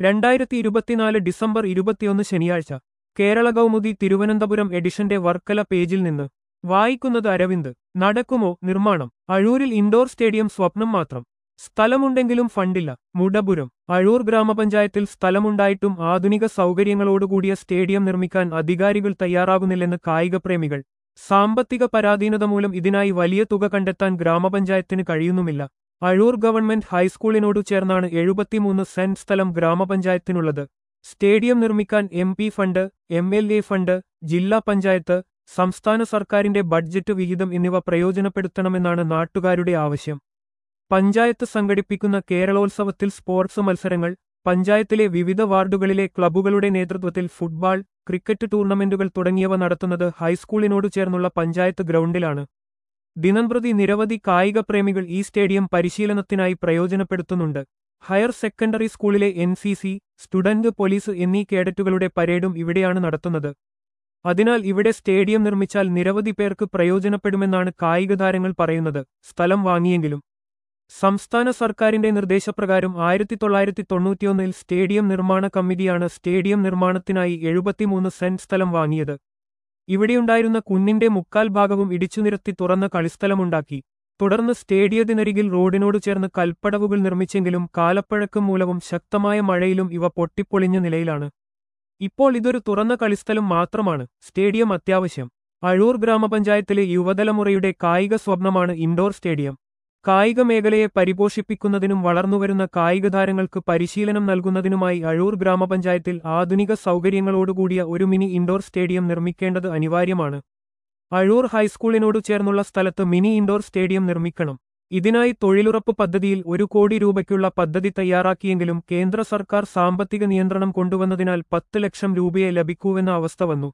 രണ്ടായിരത്തി ഇരുപത്തിനാല് ഡിസംബർ ഇരുപത്തിയൊന്ന് ശനിയാഴ്ച കേരള കൗമുദി തിരുവനന്തപുരം എഡിഷന്റെ വർക്കല പേജിൽ നിന്ന് വായിക്കുന്നത് അരവിന്ദ് നടക്കുമോ നിർമ്മാണം അഴൂരിൽ ഇൻഡോർ സ്റ്റേഡിയം സ്വപ്നം മാത്രം സ്ഥലമുണ്ടെങ്കിലും ഫണ്ടില്ല മുടപുരം അഴൂർ ഗ്രാമപഞ്ചായത്തിൽ സ്ഥലമുണ്ടായിട്ടും ആധുനിക സൗകര്യങ്ങളോടുകൂടിയ സ്റ്റേഡിയം നിർമ്മിക്കാൻ അധികാരികൾ തയ്യാറാകുന്നില്ലെന്ന് കായികപ്രേമികൾ സാമ്പത്തിക പരാധീനത മൂലം ഇതിനായി വലിയ തുക കണ്ടെത്താൻ ഗ്രാമപഞ്ചായത്തിന് കഴിയുന്നുമില്ല അഴൂർ ഗവൺമെന്റ് ഹൈസ്കൂളിനോടു ചേർന്നാണ് എഴുപത്തിമൂന്ന് സെന്റ് സ്ഥലം ഗ്രാമപഞ്ചായത്തിനുള്ളത് സ്റ്റേഡിയം നിർമ്മിക്കാൻ M P fund M L A fund ജില്ലാ പഞ്ചായത്ത് സംസ്ഥാന സർക്കാരിന്റെ ബഡ്ജറ്റ് വിഹിതം എന്നിവ പ്രയോജനപ്പെടുത്തണമെന്നാണ് നാട്ടുകാരുടെ ആവശ്യം പഞ്ചായത്ത് സംഘടിപ്പിക്കുന്ന കേരളോത്സവത്തിൽ സ്പോർട്സ് മത്സരങ്ങൾ പഞ്ചായത്തിലെ വിവിധ വാർഡുകളിലെ ക്ലബ്ബുകളുടെ നേതൃത്വത്തിൽ ഫുട്ബോൾ ക്രിക്കറ്റ് ടൂർണമെന്റുകൾ തുടങ്ങിയവ നടത്തുന്നത് ഹൈസ്കൂളിനോടു ചേർന്നുള്ള പഞ്ചായത്ത് ഗ്രൗണ്ടിലാണ് ദിനംപ്രതി നിരവധി കായിക പ്രേമികൾ ഈ സ്റ്റേഡിയം പരിശീലനത്തിനായി പ്രയോജനപ്പെടുത്തുന്നുണ്ട് ഹയർ സെക്കൻഡറി സ്കൂളിലെ N C C student police എന്നീ കേഡറ്റുകളുടെ പരേഡും ഇവിടെയാണ് നടത്തുന്നത് അതിനാൽ ഇവിടെ സ്റ്റേഡിയം നിർമ്മിച്ചാൽ നിരവധി പേർക്ക് പ്രയോജനപ്പെടുമെന്നാണ് കായിക താരങ്ങൾ പറയുന്നത് സ്ഥലം വാങ്ങിയെങ്കിലും സംസ്ഥാന സർക്കാരിന്റെ നിർദ്ദേശപ്രകാരം ആയിരത്തി തൊള്ളായിരത്തി തൊണ്ണൂറ്റിയൊന്നിൽ സ്റ്റേഡിയം നിർമ്മാണ കമ്മിറ്റിയാണ് സ്റ്റേഡിയം നിർമ്മാണത്തിനായി എഴുപത്തിമൂന്ന് സെന്റ് സ്ഥലം വാങ്ങിയത് ഇവിടെയുണ്ടായിരുന്ന കുന്നിന്റെ മുക്കാൽ ഭാഗവും ഇടിച്ചുനിരത്തി തുറന്ന കളിസ്ഥലമുണ്ടാക്കി തുടർന്ന് സ്റ്റേഡിയത്തിനരികിൽ റോഡിനോട് ചേർന്ന് കൽപ്പടവുകൾ നിർമ്മിച്ചെങ്കിലും കാലപ്പഴക്കം മൂലവും ശക്തമായ മഴയിലും ഇവ പൊട്ടിപ്പൊളിഞ്ഞ നിലയിലാണ് ഇപ്പോൾ ഇതൊരു തുറന്ന കളിസ്ഥലം മാത്രമാണ് സ്റ്റേഡിയം അത്യാവശ്യം അഴൂർ ഗ്രാമപഞ്ചായത്തിലെ യുവതലമുറയുടെ കായിക സ്വപ്നമാണ് ഇൻഡോർ സ്റ്റേഡിയം കായിക മേഖലയെ പരിപോഷിപ്പിക്കുന്നതിനും വളർന്നുവരുന്ന കായിക താരങ്ങൾക്ക് പരിശീലനം നൽകുന്നതിനുമായി അഴൂർ ഗ്രാമപഞ്ചായത്തിൽ ആധുനിക സൗകര്യങ്ങളോടുകൂടിയ ഒരു മിനി ഇൻഡോർ സ്റ്റേഡിയം നിർമ്മിക്കേണ്ടത് അനിവാര്യമാണ് അഴൂർ ഹൈസ്കൂളിനോടു ചേർന്നുള്ള സ്ഥലത്ത് മിനി ഇൻഡോർ സ്റ്റേഡിയം നിർമ്മിക്കണം ഇതിനായി തൊഴിലുറപ്പ് പദ്ധതിയിൽ ഒരു കോടി രൂപയ്ക്കുള്ള പദ്ധതി തയ്യാറാക്കിയെങ്കിലും കേന്ദ്ര സർക്കാർ സാമ്പത്തിക നിയന്ത്രണം കൊണ്ടുവന്നതിനാൽ പത്ത് ലക്ഷം രൂപയെ ലഭിക്കൂവെന്ന അവസ്ഥ വന്നു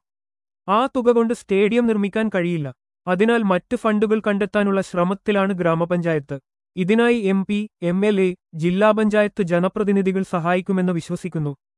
ആ തുക കൊണ്ട് സ്റ്റേഡിയം നിർമ്മിക്കാൻ കഴിയില്ല അതിനാൽ മറ്റ് ഫണ്ടുകൾ കണ്ടെത്താനുള്ള ശ്രമത്തിലാണ് ഗ്രാമപഞ്ചായത്ത് ഇതിനായി M P M L A ജില്ലാ പഞ്ചായത്ത് ജനപ്രതിനിധികൾ സഹായിക്കുമെന്ന് വിശ്വസിക്കുന്നു